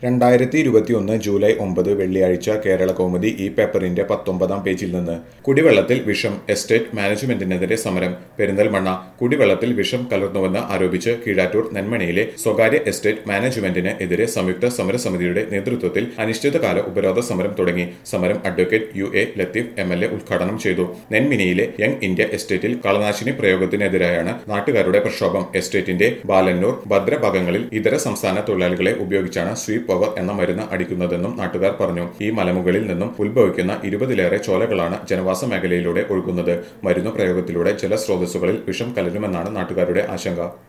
രണ്ടായിരത്തി ഇരുപത്തിയൊന്ന് ജൂലൈ ഒമ്പത് വെള്ളിയാഴ്ച കേരള കൗമുദി ഈ പേപ്പറിന്റെ പത്തൊമ്പതാം പേജിൽ നിന്ന് കുടിവെള്ളത്തിൽ വിഷം എസ്റ്റേറ്റ് മാനേജ്മെന്റിനെതിരെ സമരം പെരിന്തൽമണ്ണ കുടിവെള്ളത്തിൽ വിഷം കലർന്നുവെന്ന് ആരോപിച്ച് കീഴാറ്റൂർ നെന്മണിയിലെ സ്വകാര്യ എസ്റ്റേറ്റ് മാനേജ്മെന്റിന് എതിരെ സംയുക്ത സമരസമിതിയുടെ നേതൃത്വത്തിൽ അനിശ്ചിതകാല ഉപരോധ സമരം തുടങ്ങി സമരം advocate U A Latheef M L A ഉദ്ഘാടനം ചെയ്തു നെന്മിനിയിലെ യങ് ഇന്ത്യ എസ്റ്റേറ്റിൽ കളനാശിനി പ്രയോഗത്തിനെതിരായാണ് നാട്ടുകാരുടെ പ്രക്ഷോഭം എസ്റ്റേറ്റിന്റെ ബാലന്നൂർ ഭദ്രഭാഗങ്ങളിൽ ഇതര സംസ്ഥാന തൊഴിലാളികളെ ഉപയോഗിച്ചാണ് സ്വീപ് പവർ എന്ന മരുന്ന് അടിക്കുന്നതെന്നും നാട്ടുകാർ പറഞ്ഞു ഈ മലമുകളിൽ നിന്നും ഉത്ഭവിക്കുന്ന ഇരുപതിലേറെ ചോലകളാണ് ജനവാസ മേഖലയിലൂടെ ഒഴുകുന്നത് മരുന്നു പ്രയോഗത്തിലൂടെ ജലസ്രോതസ്സുകളിൽ വിഷം കലരുമെന്നാണ് നാട്ടുകാരുടെ ആശങ്ക